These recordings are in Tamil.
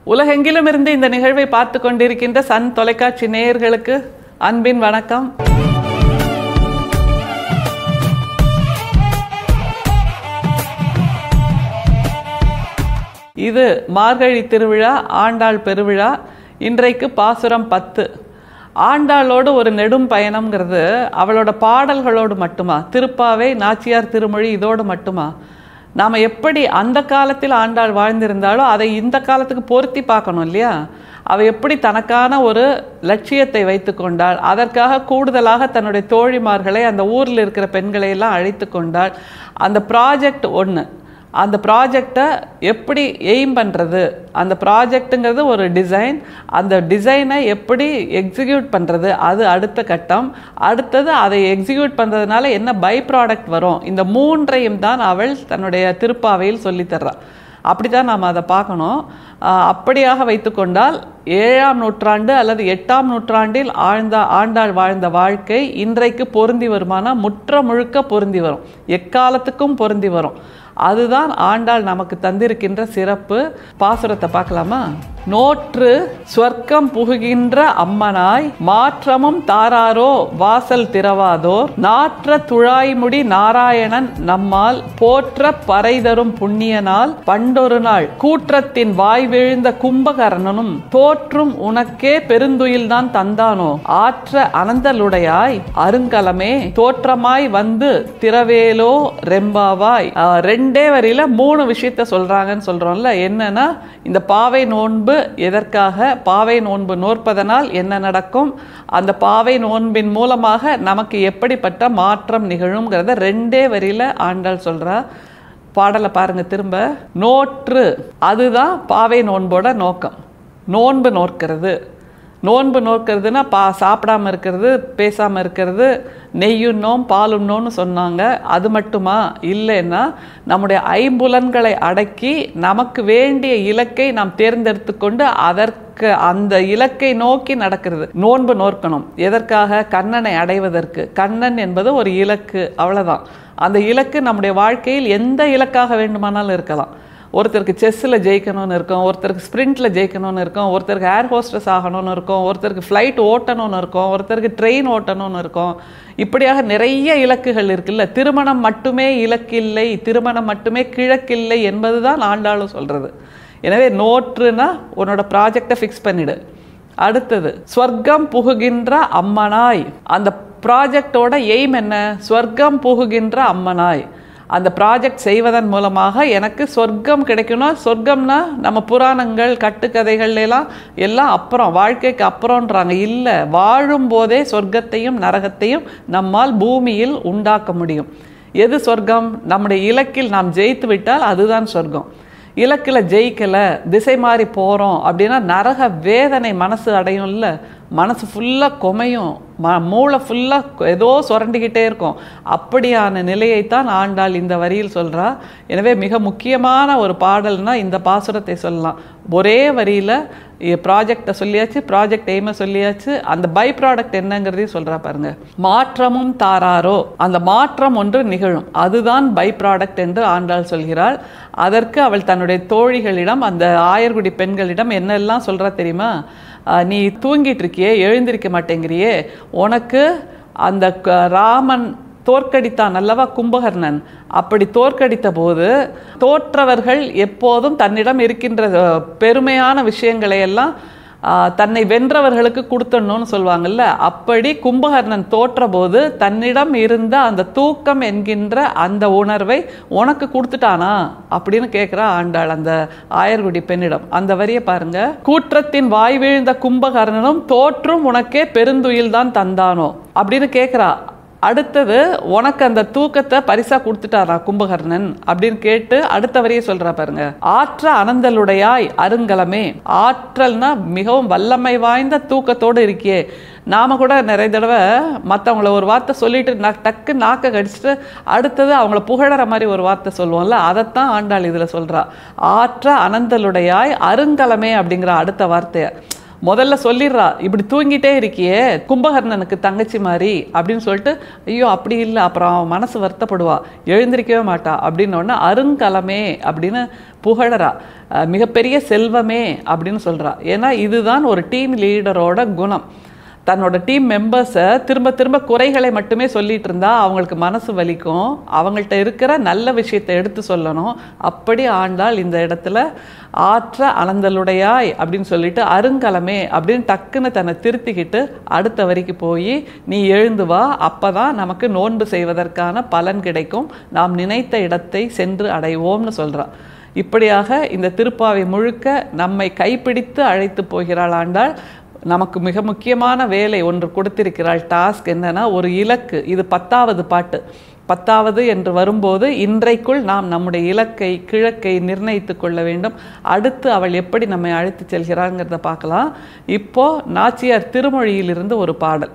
உலகெங்கிலும் இருந்து இந்த நிகழ்வை பார்த்து கொண்டிருக்கின்ற சன் தொலைக்காட்சி நேயர்களுக்கு அன்பின் வணக்கம் இது மார்கழி திருவிழா ஆண்டாள் பெருவிழா இன்றைக்கு பாசுரம் பத்து ஆண்டாளோடு ஒரு நெடும் பயணம்ங்கிறது அவளோட பாடல்களோடு மட்டுமா திருப்பாவை நாச்சியார் திருமொழி இதோடு மட்டுமா நாம் எப்படி அந்த காலத்தில் ஆண்டாள் வாழ்ந்திருந்தாலோ அதை இந்த காலத்துக்கு பொருத்தி பார்க்கணும் இல்லையா அவள் எப்படி தனக்கான ஒரு லட்சியத்தை வைத்து கொண்டாள் அதற்காக கூடுதலாக தன்னுடைய தோழிமார்களை அந்த ஊரில் இருக்கிற பெண்களை எல்லாம் அழைத்து கொண்டாள் அந்த ப்ராஜெக்ட் ஒன்று அந்த ப்ராஜெக்டை எப்படி எய்ம் பண்ணுறது அந்த ப்ராஜெக்ட்டுங்கிறது ஒரு டிசைன் அந்த டிசைனை எப்படி எக்ஸிக்யூட் பண்ணுறது அது அடுத்த கட்டம் அடுத்தது அதை எக்ஸிக்யூட் பண்ணுறதுனால என்ன பை ப்ராடக்ட் வரும் இந்த மூன்றையும் தான் அவள் தன்னுடைய திருப்பாவையில் சொல்லித்தர்றாள் அப்படி தான் நாம் அதை பார்க்கணும் ஆஹ் அப்படியாக வைத்துக்கொண்டால் ஏழாம் நூற்றாண்டு அல்லது எட்டாம் நூற்றாண்டில் ஆழ்ந்த ஆண்டாள் வாழ்ந்த வாழ்க்கை இன்றைக்கு பொருந்தி வருமானா முற்ற முழுக்க பொருந்தி வரும் எக்காலத்துக்கும் பொருந்தி வரும் அதுதான் ஆண்டாள் நமக்கு தந்திருக்கின்ற சிறப்பு பாசுரத்தை பார்க்கலாமா நோற்று ஸ்வர்க்கம் புகுகின்ற அம்மனாய் மாற்றமும் தாராரோ வாசல் திறவாதோர் நாற்ற துழாய்முடி நாராயணன் நம்மால் போற்ற பறைதரும் புண்ணியனால் பண்டொரு நாள் கூற்றத்தின் வாய் விழுந்த கும்பகர்ணனும் தோற்றும் உனக்கே பெருந்துயில்தான் தந்தானோ ஆற்ற அனந்தலுடையாய் அருங்கலமே தோற்றமாய் வந்து திரவேலோ ரெம்பாவாய் ஆஹ் ரெண்டே வரியில மூணு விஷயத்த சொல்றாங்கன்னு சொல்றோம்ல என்னன்னா இந்த பாவை நோன்பு எதற்காக பாவை நோன்பு நோற்பதனால் என்ன நடக்கும் அந்த பாவை நோன்பின் மூலமாக நமக்கு எப்படிப்பட்ட மாற்றம் நிகழுங்கிறத ரெண்டே வரியில ஆண்டாள் சொல்றா பாடலை பாருங்க திரும்ப நோற்று அதுதான் பாவை நோன்போட நோக்கம் நோன்பு நோக்கிறது நோன்பு நோக்கிறதுனா பா சாப்பிடாம இருக்கிறது பேசாமல் இருக்கிறது நெய்யுண்ணோம் பாலுண்ணோன்னு சொன்னாங்க அது மட்டுமா இல்லைன்னா நம்முடைய ஐம்புலன்களை அடக்கி நமக்கு வேண்டிய இலக்கை நாம் தேர்ந்தெடுத்து கொண்டு அதற்கு அந்த இலக்கை நோக்கி நடக்கிறது நோன்பு நோக்கணும் எதற்காக கண்ணனை அடைவதற்கு கண்ணன் என்பது ஒரு இலக்கு அவ்வளவுதான் அந்த இலக்கு நம்முடைய வாழ்க்கையில் எந்த இலக்காக வேண்டுமானாலும் இருக்கலாம் ஒருத்தருக்கு செஸ்ஸில் ஜெயிக்கணும்னு இருக்கும் ஒருத்தருக்கு ஸ்ப்ரிண்ட்டில் ஜெயிக்கணும்னு இருக்கும் ஒருத்தருக்கு ஏர் ஹோஸ்டஸ் ஆகணும்னு இருக்கும் ஒருத்தருக்கு ஃப்ளைட் ஓட்டணும்னு இருக்கும் ஒருத்தருக்கு ட்ரெயின் ஓட்டணும்னு இருக்கும் இப்படியாக நிறைய இலக்குகள் இருக்குல்ல திருமணம் மட்டுமே இலக்கில்லை திருமணம் மட்டுமே கிழக்கில்லை என்பது தான் ஆண்டாளும் சொல்கிறது எனவே நோற்றுனா உன்னோட ப்ராஜெக்டை ஃபிக்ஸ் பண்ணிடு அடுத்தது ஸ்வர்க்கம் புகுகின்ற அம்மனாய் அந்த ப்ராஜெக்டோட எய்ம் என்ன ஸ்வர்க்கம் புகுகின்ற அம்மனாய் அந்த ப்ராஜெக்ட் செய்வதன் மூலமாக எனக்கு சொர்க்கம் கிடைக்கணும் சொர்க்கம்னா நம்ம புராணங்கள் கட்டுக்கதைகள் எல்லாம் எல்லாம் அப்புறம் வாழ்க்கைக்கு அப்புறம்ன்றாங்க இல்லை வாழும் போதே சொர்க்கத்தையும் நரகத்தையும் நம்மால் பூமியில் உண்டாக்க முடியும் எது சொர்க்கம் நம்முடைய இலக்கில் நாம் ஜெயித்து விட்டால் அதுதான் சொர்க்கம் இலக்கில் ஜெயிக்கலை திசை மாறி போகிறோம் அப்படின்னா நரக வேதனை மனசு அடையும்ல மனசு ஃபுல்லாக குமையும் ம மூளை ஃபுல்லாக ஏதோ சுரண்டிக்கிட்டே இருக்கும் அப்படியான நிலையைத்தான் ஆண்டாள் இந்த வரியில் சொல்கிறா எனவே மிக முக்கியமான ஒரு பாடல்னா இந்த பாசுரத்தை சொல்லலாம் ஒரே வரியில் ப்ராஜெக்டை சொல்லியாச்சு ப்ராஜெக்ட் எய்மை சொல்லியாச்சு அந்த பை ப்ராடக்ட் என்னங்கிறதையும் சொல்கிறா பாருங்க மாற்றமும் தாராரோ அந்த மாற்றம் ஒன்று நிகழும் அதுதான் பை ப்ராடக்ட் என்று ஆண்டாள் சொல்கிறாள் அதற்கு அவள் தன்னுடைய தோழிகளிடம் அந்த ஆயர்குடி பெண்களிடம் என்னெல்லாம் சொல்கிறா தெரியுமா ஆஹ் நீ தூங்கிட்டு இருக்கியே எழுந்திருக்க மாட்டேங்கிறியே உனக்கு அந்த க- ராமன் தோற்கடித்தான் அல்லவா கும்பகர்ணன் அப்படி தோற்கடித்த போது தோற்றவர்கள் எப்போதும் தன்னிடம் இருக்கின்ற அஹ், பெருமையான விஷயங்களை எல்லாம் ஆஹ், தன்னை வென்றவர்களுக்கு கொடுத்தணும்னு சொல்லுவாங்கல்ல அப்படி கும்பகர்ணன் தோற்றபோது தன்னிடம் இருந்த அந்த தூக்கம் என்கின்ற அந்த உணர்வை உனக்கு கொடுத்துட்டானா அப்படின்னு கேட்குறா ஆண்டாள் அந்த ஆயர்குடி பெண்ணிடம் அந்த வரியை பாருங்க கூற்றத்தின் வாய் வீழ்ந்த கும்பகர்ணனும் தோற்றும் உனக்கே பெருந்துயில் தான் தந்தானோ அப்படின்னு கேட்குறா அடுத்தது உனக்கு அந்த தூக்கத்தை பரிசா கொடுத்துட்டாரா கும்பகர்ணன் அப்படின்னு கேட்டு அடுத்த வரியை சொல்றா பாருங்க ஆற்ற அனந்தலுடையாய் அருங்கலமே ஆற்றல்னா மிகவும் வல்லமை வாய்ந்த தூக்கத்தோடு இருக்கியே நாம கூட நிறைய தடவை மற்றவங்கள ஒரு வார்த்தை சொல்லிட்டு ந டக்கு நாக்க கடிச்சிட்டு அடுத்தது அவங்கள புகழற மாதிரி ஒரு வார்த்தை சொல்லுவோம்ல அதைத்தான் ஆண்டாள் இதில் சொல்றா ஆற்ற அனந்தலுடையாய் அருங்கலமே அப்படிங்கிற அடுத்த வார்த்தையை முதல்ல சொல்லிடுறா இப்படி தூங்கிட்டே இருக்கியே கும்பகர்ணனுக்கு தங்கச்சி மாதிரி அப்படின்னு சொல்லிட்டு ஐயோ அப்படி இல்லை அப்புறம் அவன் மனசு வருத்தப்படுவா எழுந்திருக்கவே மாட்டா அப்படின்னு உடனே அருங்கலமே அப்படின்னு புகழறா அஹ் மிகப்பெரிய செல்வமே அப்படின்னு சொல்றா ஏன்னா இதுதான் ஒரு டீம் லீடரோட குணம் தன்னோட டீம் மெம்பர்ஸை திரும்ப திரும்ப குறைகளை மட்டுமே சொல்லிட்டு இருந்தா அவங்களுக்கு மனசு வலிக்கும் அவங்கள்ட்ட இருக்கிற நல்ல விஷயத்தை எடுத்து சொல்லணும் அப்படி ஆண்டாள் இந்த இடத்துல ஆற்ற அனந்தலுடையாய் அப்படின்னு சொல்லிட்டு அருங்கலமே அப்படின்னு டக்குன்னு தன்னை திருத்திக்கிட்டு அடுத்த வரைக்கு போய் நீ எழுந்து வா அப்பதான் நமக்கு நோன்பு செய்வதற்கான பலன் கிடைக்கும் நாம் நினைத்த இடத்தை சென்று அடைவோம்னு சொல்றா இப்படியாக இந்த திருப்பாவை முழுக்க நம்மை கைப்பிடித்து அழைத்து போகிறாள் ஆண்டாள் நமக்கு மிக முக்கியமான வேலை ஒன்று கொடுத்திருக்கிறாள் டாஸ்க் என்னன்னா ஒரு இலக்கு இது பத்தாவது பாட்டு பத்தாவது என்று வரும்போது இன்றைக்குள் நாம் நம்முடைய இலக்கை கிழக்கை நிர்ணயித்து கொள்ள வேண்டும் அடுத்து அவள் எப்படி நம்மை அழைத்து செல்கிறாங்கிறத பார்க்கலாம் இப்போ நாச்சியார் திருமொழியிலிருந்து ஒரு பாடல்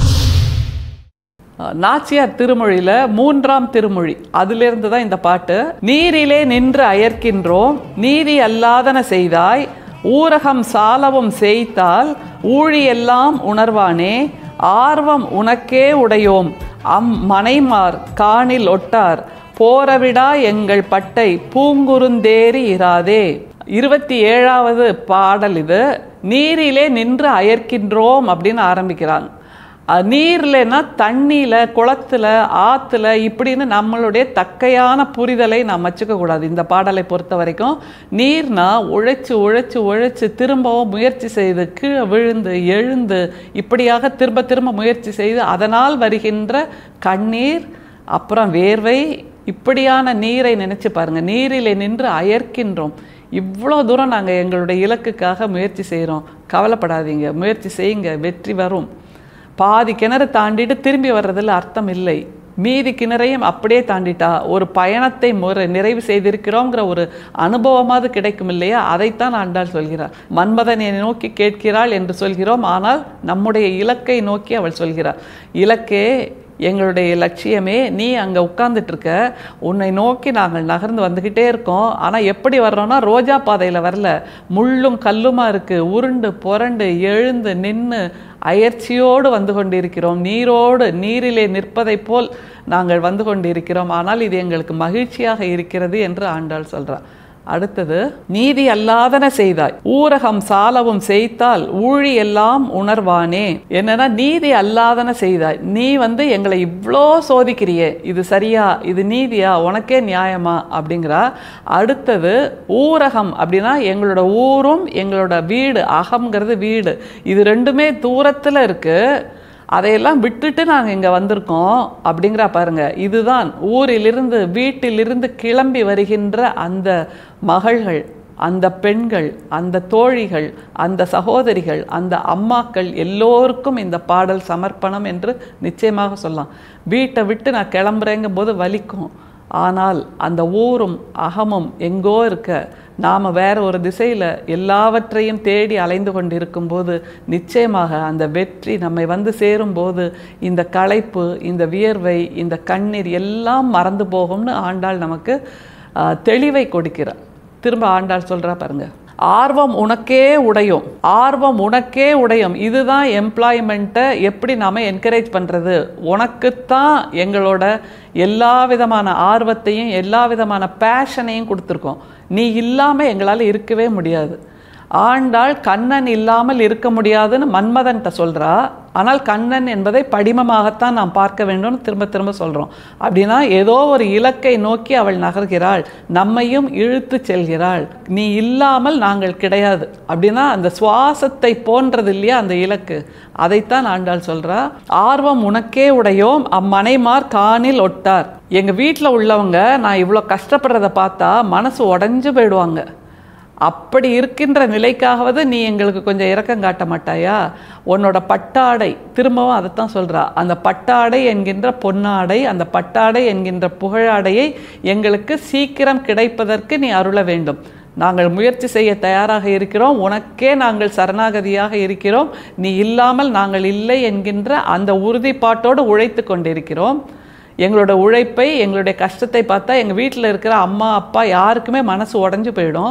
நாச்சியார் திருமொழியில மூன்றாம் திருமொழி அதிலிருந்து தான் இந்த பாட்டு நீரிலே நின்று அயர்க்கின்றோம் நீதி அல்லாதன செய்தாய் ஊரகம் சாலவும் செய்தால் ஊழியெல்லாம் உணர்வானே ஆர்வம் உனக்கே உடையோம் அம் மனைமார் காணில் ஒட்டார் போரவிடா எங்கள் பட்டை பூங்குருந்தேறி இராதே இருபத்தி ஏழாவது பாடல் இது நீரிலே நின்று அயர்க்கின்றோம் அப்படின்னு ஆரம்பிக்கிறாங்க அஹ் நீர்லன்னா தண்ணியில குளத்துல ஆத்துல இப்படின்னு நம்மளுடைய தக்கையான புரிதலை நாம் வச்சுக்க கூடாது இந்த பாடலை பொறுத்த வரைக்கும் நீர்னா உழைச்சு உழைச்சு உழைச்சு திரும்பவும் முயற்சி செய்து கீழே விழுந்து எழுந்து இப்படியாக திரும்ப திரும்ப முயற்சி செய்து அதனால் வருகின்ற கண்ணீர் அப்புறம் வேர்வை இப்படியான நீரை நினைச்சு பாருங்க நீரிலே நின்று அயர்க்கின்றோம் இவ்வளோ தூரம் நாங்கள் எங்களுடைய இலக்குக்காக முயற்சி செய்கிறோம் கவலைப்படாதீங்க முயற்சி செய்யுங்க வெற்றி வரும் பாதி கிணறு தாண்டிட்டு திரும்பி வர்றதில் அர்த்தம் இல்லை மீதி கிணறையும் அப்படியே தாண்டிட்டா ஒரு பயணத்தை முறை நிறைவு செய்திருக்கிறோங்கிற ஒரு அனுபவமாவது கிடைக்கும் இல்லையா அதைத்தான் ஆண்டாள் சொல்கிறார் மன்மதனை நோக்கி கேட்கிறாள் என்று சொல்கிறோம் ஆனால் நம்முடைய இலக்கை நோக்கி அவள் சொல்கிறார் இலக்கே எங்களுடைய லட்சியமே நீ அங்கே உட்கார்ந்துட்டு இருக்க உன்னை நோக்கி நாங்கள் நகர்ந்து வந்துக்கிட்டே இருக்கோம் ஆனால் எப்படி வர்றோம்னா ரோஜா பாதையில் வரல முள்ளும் கல்லுமா இருக்கு உருண்டு புரண்டு எழுந்து நின்று அயற்சியோடு வந்து கொண்டிருக்கிறோம் நீரோடு நீரிலே நிற்பதைப் போல் நாங்கள் வந்து கொண்டிருக்கிறோம் ஆனால் இது எங்களுக்கு மகிழ்ச்சியாக இருக்கிறது என்று ஆண்டாள் சொல்றார் அடுத்தது நீதி அல்லாதன செய்தாய் ஊரகம் சாலவும் செய்தால் ஊழி எல்லாம் உணர்வானே என்னன்னா நீதி அல்லாதன செய்தாய் நீ வந்து எங்களை இவ்வளோ சோதிக்கிறியே இது சரியா இது நீதியா உனக்கே நியாயமா அப்படிங்கிறா அடுத்தது ஊரகம் அப்படின்னா எங்களோட ஊரும் எங்களோட வீடு அகம்ங்கிறது வீடு இது ரெண்டுமே தூரத்தில் இருக்கு அதையெல்லாம் விட்டுட்டு நாங்கள் இங்கே வந்திருக்கோம் அப்படிங்கிறா பாருங்க இதுதான் ஊரிலிருந்து வீட்டிலிருந்து கிளம்பி வருகின்ற அந்த மகள்கள் அந்த பெண்கள் அந்த தோழிகள் அந்த சகோதரிகள் அந்த அம்மாக்கள் எல்லோருக்கும் இந்த பாடல் சமர்ப்பணம் என்று நிச்சயமாக சொல்லலாம் வீட்டை விட்டு நான் கிளம்புறேங்கும் போது வலிக்கும் ஆனால் அந்த ஊரும் அகமும் எங்கோ இருக்க நாம் வேற ஒரு திசையில் எல்லாவற்றையும் தேடி அலைந்து கொண்டிருக்கும் போது நிச்சயமாக அந்த வெற்றி நம்மை வந்து சேரும்போது இந்த களைப்பு இந்த வியர்வை இந்த கண்ணீர் எல்லாம் மறந்து போகும்னு ஆண்டாள் நமக்கு ஆஹ், தெளிவை கொடுக்கிறார் திரும்ப ஆண்டாள் சொல்றா பாருங்க ஆர்வம் உனக்கே உடையும் ஆர்வம் உனக்கே உடையும் இதுதான் எம்ப்ளாய்மெண்ட்டை எப்படி நாம என்கரேஜ் பண்றது உனக்குத்தான் எங்களோட எல்லா விதமான ஆர்வத்தையும் எல்லா விதமான பேஷனையும் கொடுத்துருக்கோம் நீ இல்லாம எங்களால் இருக்கவே முடியாது ஆண்டாள் கண்ணன் இல்லாமல் இருக்க முடியாதுன்னு மன்மதன்ட்ட சொல்றா ஆனால் கண்ணன் என்பதை படிமமாகத்தான் நாம் பார்க்க வேண்டும்னு திரும்ப திரும்ப சொல்றோம் அப்படின்னா ஏதோ ஒரு இலக்கை நோக்கி அவள் நகர்கிறாள் நம்மையும் இழுத்து செல்கிறாள் நீ இல்லாமல் நாங்கள் கிடையாது அப்படின்னா அந்த சுவாசத்தை போன்றது இல்லையா அந்த இலக்கு அதைத்தான் ஆண்டாள் சொல்றா ஆர்வம் உனக்கே உடையோம் அம்மனைமார் காணில் ஒட்டார் எங்க வீட்டில் உள்ளவங்க நான் இவ்வளோ கஷ்டப்படுறத பார்த்தா மனசு உடைஞ்சு போயிடுவாங்க அப்படி இருக்கின்ற நிலைக்காகவது நீ எங்களுக்கு கொஞ்சம் இரக்கம் காட்ட மாட்டாயா உன்னோட பட்டாடை திரும்பவும் அதைத்தான் சொல்றா அந்த பட்டாடை என்கின்ற பொன்னாடை அந்த பட்டாடை என்கின்ற புகழாடையை எங்களுக்கு சீக்கிரம் கிடைப்பதற்கு நீ அருள வேண்டும் நாங்கள் முயற்சி செய்ய தயாராக இருக்கிறோம் உனக்கே நாங்கள் சரணாகதியாக இருக்கிறோம் நீ இல்லாமல் நாங்கள் இல்லை என்கின்ற அந்த உறுதிப்பாட்டோடு உழைத்து கொண்டிருக்கிறோம் எங்களோட உழைப்பை எங்களுடைய கஷ்டத்தை பார்த்தா எங்கள் வீட்டில் இருக்கிற அம்மா அப்பா யாருக்குமே மனசு உடஞ்சு போயிடும்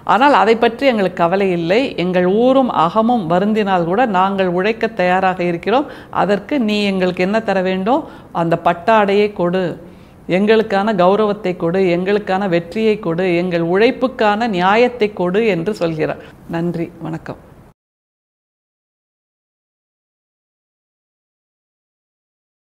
ஆனால் அதை பற்றி எங்களுக்கு கவலை இல்லை எங்கள் ஊரும் அகமும் வருந்தினால் கூட நாங்கள் உழைக்க தயாராக இருக்கிறோம் அதற்கு நீ எங்களுக்கு என்ன தர வேண்டும் அந்த பட்டாடையை கொடு எங்களுக்கான கௌரவத்தை கொடு எங்களுக்கான வெற்றியை கொடு எங்கள் உழைப்புக்கான நியாயத்தை கொடு என்று சொல்கிறார் நன்றி வணக்கம்